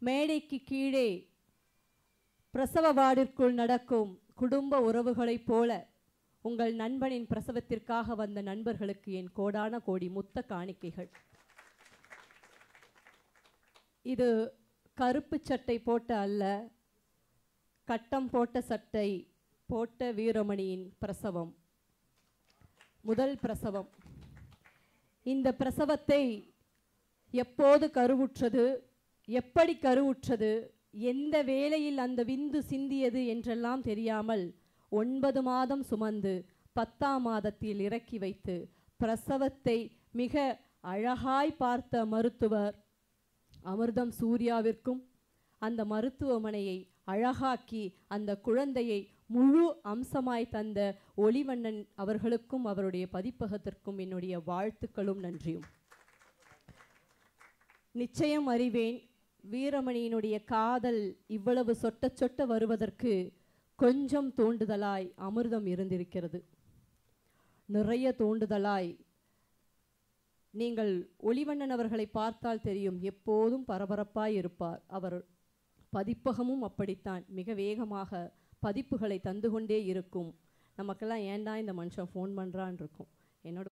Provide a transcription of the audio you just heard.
மேடைக்கு கீழே பிரசவ வார்டிற்குள் நடக்கும் குடும்ப உறவுகளைப் போல உங்கள் நண்பனின் பிரசவத்திற்காக வந்த நண்பர்களுக்கு என் கோடான கோடி முத்த காணிக்கைகள் இது கருப்பு சட்டை போட்ட அல்ல கட்டம் போட்ட சட்டை போட்ட வீரமணியின் பிரசவம் முதல் பிரசவம் இந்த பிரசவத்தை எப்போது கருவுற்றது எப்படி கருவுற்றது எந்த வேளையில் அந்த விந்து சிந்தியது என்றெல்லாம் தெரியாமல் ஒன்பது மாதம் சுமந்து பத்தாம் மாதத்தில் இறக்கி வைத்து பிரசவத்தை மிக அழகாய் பார்த்த மருத்துவர் அமிர்தம் சூர்யாவிற்கும் அந்த மருத்துவமனையை அழகாக்கி அந்த குழந்தையை முழு அம்சமாய் தந்த ஒளிவண்ணன் அவர்களுக்கும் அவருடைய பதிப்பகத்திற்கும் என்னுடைய வாழ்த்துக்களும் நன்றியும் நிச்சயம் அறிவேன் வீரமணியினுடைய காதல் இவ்வளவு சொட்ட சொட்ட வருவதற்கு கொஞ்சம் தூண்டுதலாய் அமிர்தம் இருந்திருக்கிறது நிறைய தூண்டுதலாய் நீங்கள் ஒளிவண்ணன் அவர்களை பார்த்தால் தெரியும் எப்போதும் பரபரப்பாய் இருப்பார் அவர் பதிப்பகமும் அப்படித்தான் மிக வேகமாக பதிப்புகளை தந்து கொண்டே இருக்கும் நமக்கெல்லாம் ஏன்டா இந்த மனுஷன் ஃபோன் பண்ணுறான் இருக்கும் என்னோட